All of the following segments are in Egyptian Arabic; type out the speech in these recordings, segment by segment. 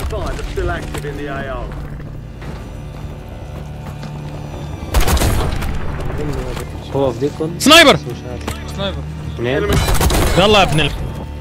five are still active in the AO. هو في ديكون سنايبر بس مش عارف سنايبر منين؟ يلا يا ابن ال...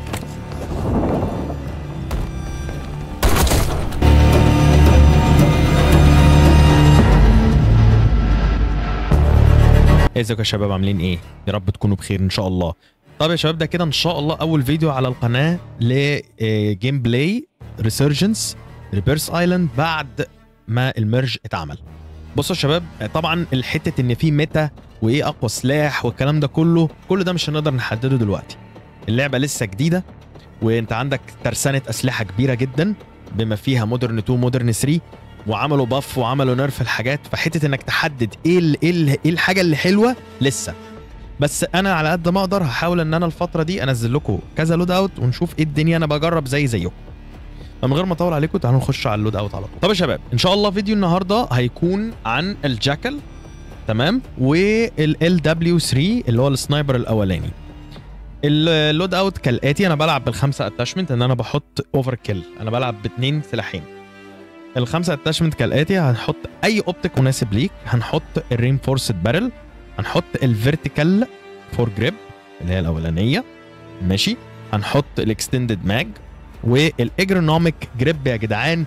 ازيكم يا شباب عاملين ايه؟ يا رب تكونوا بخير ان شاء الله. طب يا شباب ده كده ان شاء الله اول فيديو على القناه لجيم بلاي ريسيرجنس ريبيرس ايلاند بعد ما الميرج اتعمل. بصوا يا شباب طبعا الحته ان في ميتا وايه اقوى سلاح والكلام ده كله كل ده مش هنقدر نحدده دلوقتي. اللعبه لسه جديده وانت عندك ترسانه اسلحه كبيره جدا بما فيها مودرن 2 مودرن 3 وعملوا باف وعملوا نيرف الحاجات فحته انك تحدد ايه ال ايه, ال ايه الحاجه اللي حلوه لسه بس انا على قد ما اقدر هحاول ان انا الفتره دي انزل لكم كذا لود اوت ونشوف ايه الدنيا انا بجرب زي زيكم فمن غير ما اطول عليكم تعالوا نخش على اللود اوت على طول طب يا شباب ان شاء الله فيديو النهارده هيكون عن الجاكل تمام والال دبليو 3 اللي هو السنايبر الاولاني اللود اوت كالاتي انا بلعب بالخمسه اتاشمنت ان انا بحط اوفر كيل انا بلعب باثنين سلاحين الخمسه اتاشمنت كالاتي هنحط اي اوبتيك مناسب ليك هنحط الرينفورسد بارل هنحط الفيرتيكال فور جريب اللي هي الاولانيه ماشي هنحط الاكستندد ماج والاجرونوميك جريب يا جدعان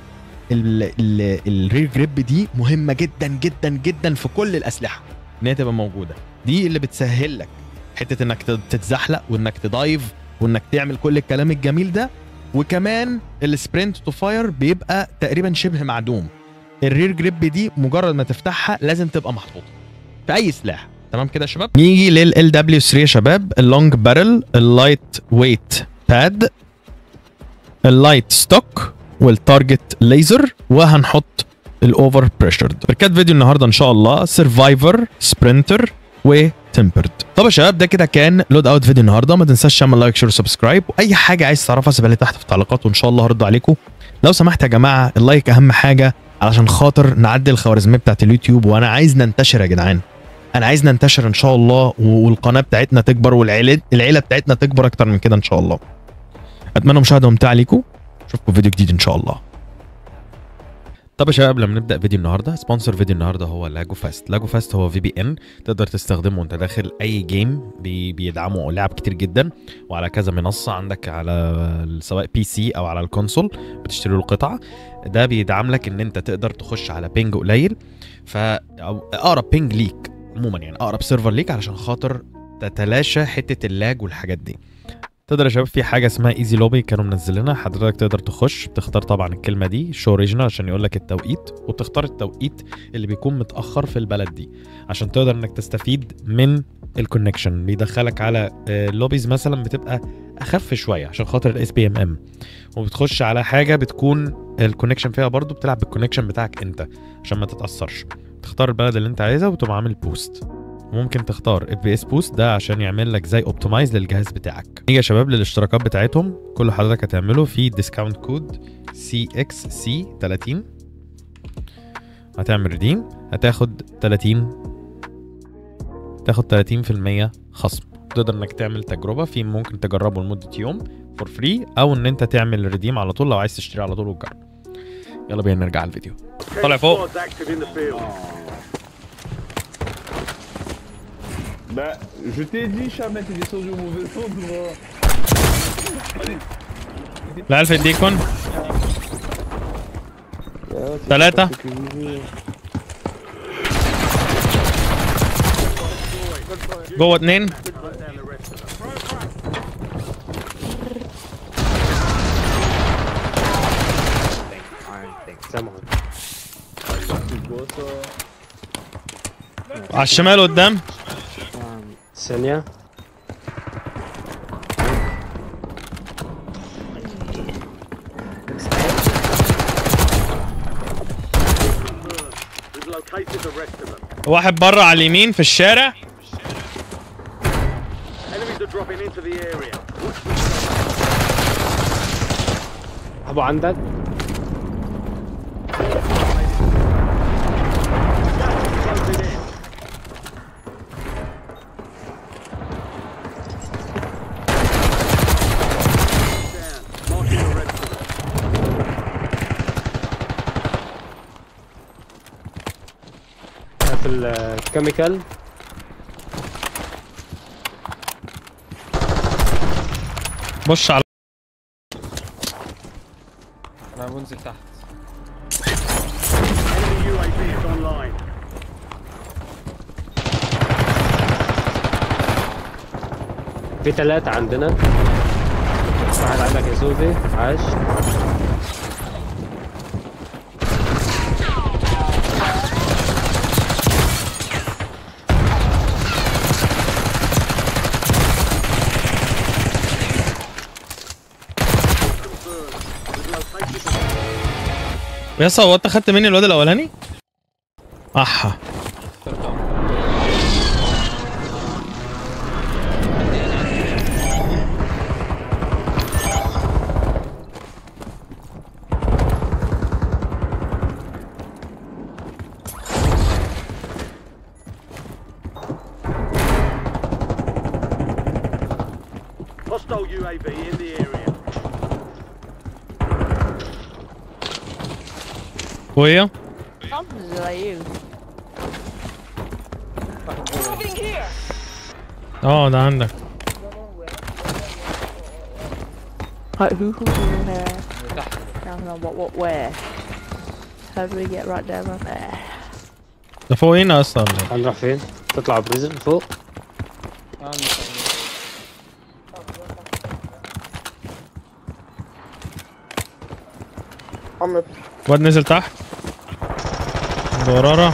الرير جريب دي مهمه جدا جدا جدا في كل الاسلحه ان هي تبقى موجوده دي اللي بتسهل لك حته انك تتزحلق وانك تدايف وانك تعمل كل الكلام الجميل ده وكمان السبرنت تو فاير بيبقى تقريبا شبه معدوم الرير جريب دي مجرد ما تفتحها لازم تبقى محطوطه في اي سلاح تمام كده يا شباب نيجي لل دبليو 3 يا شباب اللونج بارل اللايت ويت باد اللايت ستوك والتارجت ليزر وهنحط الاوفر بريشرد بركات فيديو النهارده ان شاء الله سرفايفر سبرنتر وتمبرد طب يا شباب ده كده كان لود اوت فيديو النهارده ما تنساش تعمل لايك شير وسبسكرايب واي حاجه عايز تعرفها سيبها لي تحت في التعليقات وان شاء الله هرد عليكم لو سمحت يا جماعه اللايك اهم حاجه علشان خاطر نعدي الخوارزميه بتاعت اليوتيوب وانا عايز ننتشر يا جدعان انا عايز ننتشر ان شاء الله والقناه بتاعتنا تكبر والعيله العيله بتاعتنا تكبر اكتر من كده ان شاء الله اتمنى مشاهده ممتعه ليكم اشوفكم فيديو جديد ان شاء الله طب يا شباب لما نبدا فيديو النهارده سبونسر فيديو النهارده هو لاجو فاست لاجو فاست هو في بي ان تقدر تستخدمه وانت داخل اي جيم بي بيدعموا لعب كتير جدا وعلى كذا منصه عندك على سواء بي سي او على الكونسول بتشتري له قطعه ده بيدعم لك ان انت تقدر تخش على بينج قليل فاقرب بينج ليك عموما يعني اقرب سيرفر ليك علشان خاطر تتلاشى حته اللاج والحاجات دي تقدر يا شباب في حاجه اسمها ايزي لوبي كانوا منزلينها حضرتك تقدر تخش بتختار طبعا الكلمه دي شو اوريجينال عشان يقول لك التوقيت وبتختار التوقيت اللي بيكون متاخر في البلد دي عشان تقدر انك تستفيد من الكونكشن بيدخلك على لوبيز مثلا بتبقى اخف شويه عشان خاطر الاس بي ام ام وبتخش على حاجه بتكون الكونكشن فيها برضو بتلعب بالكونكشن بتاعك انت عشان ما تتاثرش تختار البلد اللي انت عايزها وتقوم عامل بوست ممكن تختار اف بي اس بوست ده عشان يعمل لك زي اوبتمايز للجهاز بتاعك نيجي يا شباب للاشتراكات بتاعتهم كل حضرتك هتعمله في ديسكاونت كود سي اكس سي 30 هتعمل ريديم هتاخد 30 تاخد 30% خصم تقدر انك تعمل تجربه في ممكن تجربه لمده يوم فور فري او ان انت تعمل ريديم على طول لو عايز تشتري على طول وتجرب يلا بينا نرجع على الفيديو طلع فوق Squads active in the field. Bah, je t'ai dit, Chamet, t'es descendu au mauvais endroit. لا الف يديكم ثلاثة جوه اتنين سامعه C'est quoi ça على الشمال قدام ثانية We've located the rest of them. واحد بره على اليمين في الشارع Enemies are dropping into the area. ابو عندك Closing in. Down. Marking the rest of them. الكيميكال بص على انا بنزل تحت Enemy UAV is online. في ثلاثة عندنا واحد عندك يا سوفي عاش We've located the يا اسطى هو انت خدت مني الواد الاولاني؟ احا hostile UAV in the area. وهي Something's like you. اه ده عندك Like who who who where? تحت I don't know what what where. How do we get right down right there? ده فوقينا اصلا ولا إيه؟ هنروح فين؟ تطلع بريزن فوق آه، مش عارف. واد نزل تحت برارة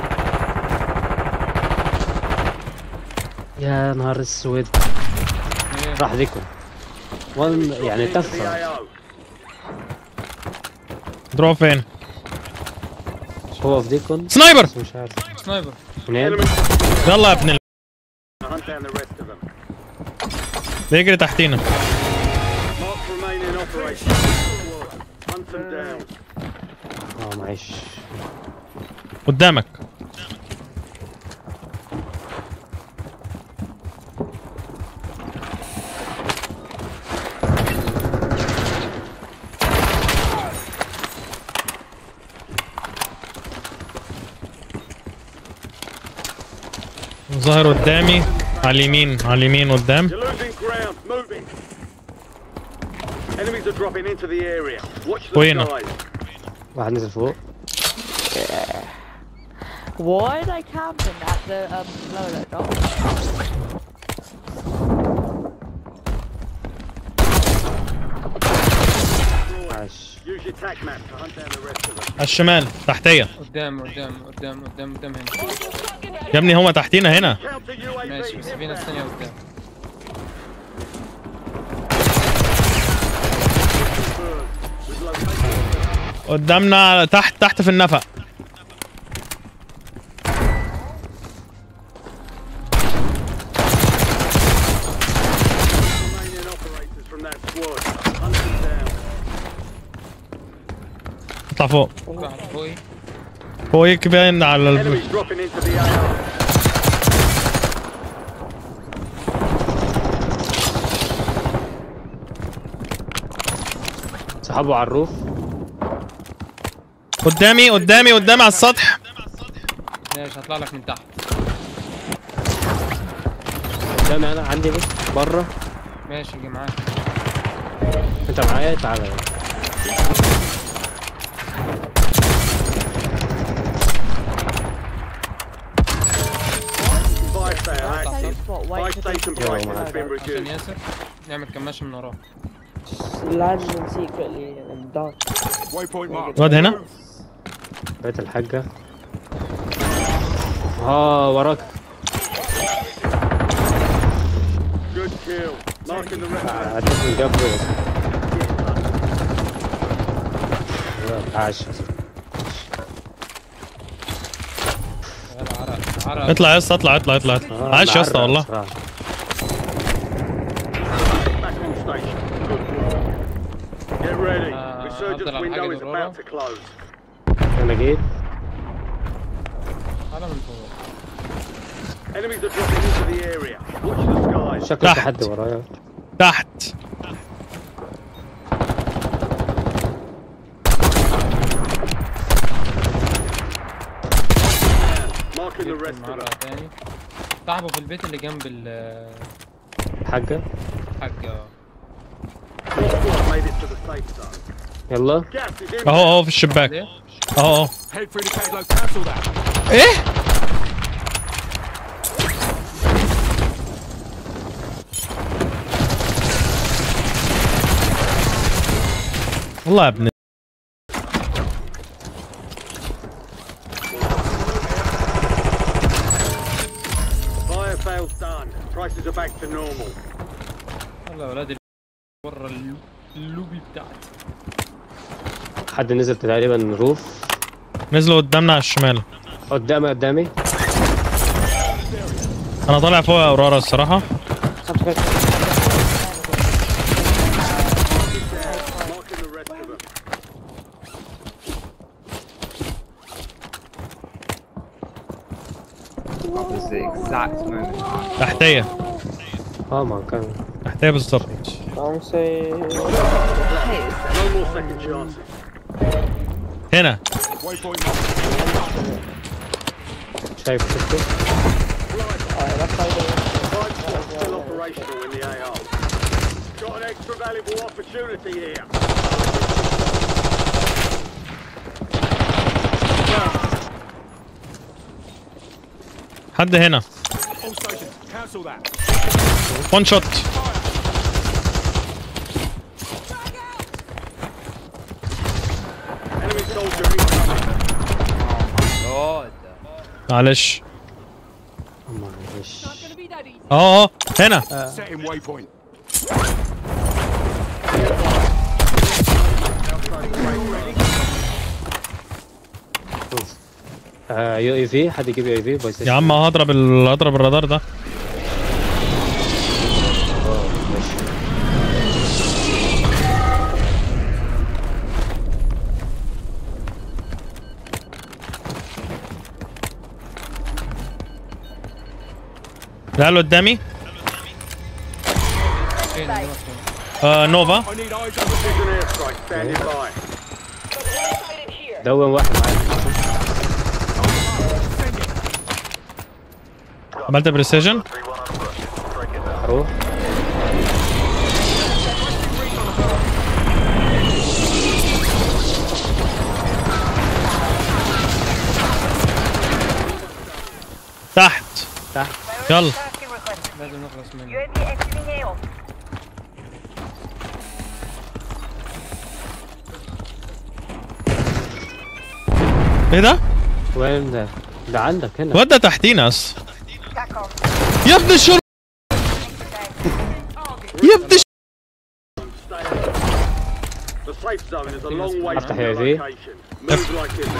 يا نهار اسود إيه؟ راح ذيكم وال يعني Into the تفه AO. تروح فين؟ هو في ديكون سنايبر بس مش عارف سنايبر منين؟ Enemy يلا يا ابن ال- to hunt down the rest of them. بيجري تحتينا Mark remaining operation. Hunt them down. اه معيش قدامك ظاهر قدامي على اليمين على اليمين قدام You're losing ground. Moving. Enemies are dropping into the area. Watch the وينه؟ skies. واحد نزل فوق Why are they camping at the um loadout dock? عاش Use your tac map to hunt down the rest of them. على الشمال تحتية قدام قدام قدام قدام قدام هنا يا ابني هما تحتينا هنا Counter ماشي بس UAV. في ناس تانية قدام We've located قدامنا تحت تحت في النفق remaining operators from that squad. Hunt them down. اطلع فوق واحد فوقي فوقك باين على ال... Enemies dropping into the AO. سحبوا على الروف قدامي قدامي قدامي على السطح ماشي هطلع لك من تحت قدامي انا عندي بس بره ماشي جي معاك انت معايا تعالى Fire sale active. Safe spot, Buy wait for station them to Yeah, prices well, has been عشان reduced. ياسر نعمل كماشة من وراه landing secretly and done. Waypoint marked. الواد هنا بيت الحاجة اه وراك Good kill. Marking the rest of them. عديت من قبل عاش يلا عرق عرق اطلع يا اسطى اطلع اطلع اطلع اطلع. آه، عاش يا اسطى معرق والله بصراحة. Back on station. Good work. Get ready. Uh, Resurgence أفضل على window الحاجة is اللي ورا. about to close. انا جيت تعالى من فوق Enemies are dropping into the area. Watch the skies. شكله في تحت. حد ورايا تحت Marking the جبت rest of المعرة them. تاني صاحبه في البيت اللي جنب ال حاجة الحاج اه Your squad made it to the safe zone. يلا Gas is in. اهو اهو في الشباك ليه؟ اهو اهو Head for the Cadlo. Cancel that. ايه والله يا ابن Fire fail's done. Prices are back to normal. يلا يا ولاد ورا اللو- اللوبي بتاعتي حد نزل تقريبا روف نزلوا قدامنا على الشمال قدامي قدامي انا طالع فوق يا اورارا الصراحه Marking the rest of them. That was the exact moment. تحتيه اه ما كان تحتيه بالظبط No more second chances. هنا Waypoint marked. شايف شفته Five squads still operational in the AO. Got an extra valuable opportunity here. حد هنا All stations. Cancel that. وان شوت Enemy soldier incoming. God. معلش معلش اه اه هنا Setting waypoint. آه يو اي في حد يجيب يو اي في باي يا عم هضرب ال... هضرب الرادار ده ماشي لا اللي قدامي فين هو فين؟ آه نوفا I need eyes on the Precision airstrike standing by. دون واحد معايا عملت بريسيجن اروح تحت تحت يلا لازم نخلص منه UAV exiting AO. ايه ده؟ وين ده؟ ده عندك هنا واد ده تحتينا اصلا TACOM. يا ابن الشر يا ابن الش... Stay alert. The safe zone is a long way أفتح from your UAV. location. Move like it.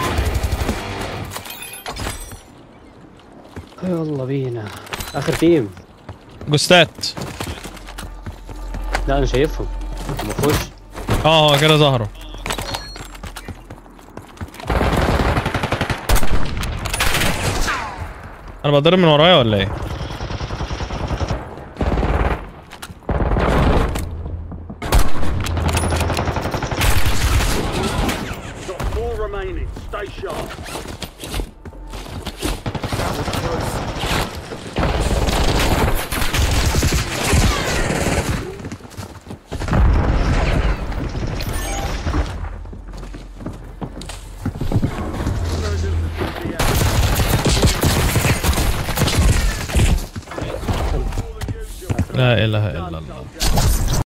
يلا بينا اخر تيم جوستات لا انا شايفهم ما فيهوش اه هو كده ظهروا انا بضرب من ورايا ولا ايه؟ Got four remaining. Stay sharp. لا اله الا الله